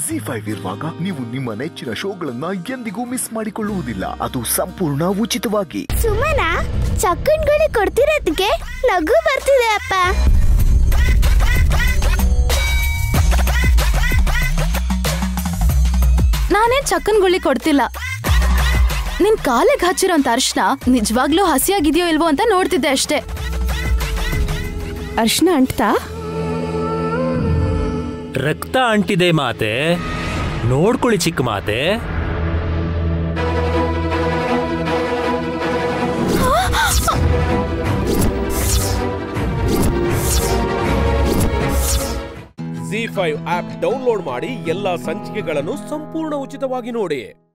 G five ಇರುವಾಗ ನೀವು ನಿಮ್ಮ ನೆಚ್ಚಿನ ಶೋಗಳನ್ನ ಎಂದಿಗೂ ಮಿಸ್ ಮಾಡಿಕೊಳ್ಳುವುದಿಲ್ಲ ಅದು ಸಂಪೂರ್ಣ ಉಚಿತವಾಗಿ ಸುಮನ ಚಕ್ಕನ್ಗಳು ಕೊಡ್ತಿರೋದಕ್ಕೆ ನಗು ಬರ್ತಿದೆ ಅಪ್ಪ ನಾನೇನ್ ಚಕ್ಕನ್ ಗುಳಿ ಕೊಡ್ತಿಲ್ಲ ನಿನ್ ಕಾಲಿಗೆ ಹಚ್ಚಿರೋಂತ ಅರ್ಶನ ನಿಜವಾಗ್ಲೂ ಹಸಿಯಾಗಿದೆಯೋ ಇಲ್ವೋ ಅಂತ ನೋಡ್ತಿದ್ದೆ ಅಷ್ಟೇ ಅರ್ಶನ ಅಂಟ್ತಾ ರಕ್ತ ಅಂಟಿದೆ ಮಾತೆ ನೋಡ್ಕೊಳ್ಳಿ ಚಿಕ್ಕ ಮಾತೆ ಜಿ ಫೈವ್ ಆಪ್ ಡೌನ್ಲೋಡ್ ಮಾಡಿ ಎಲ್ಲಾ ಸಂಚಿಕೆಗಳನ್ನು ಸಂಪೂರ್ಣ ಉಚಿತವಾಗಿ ನೋಡಿ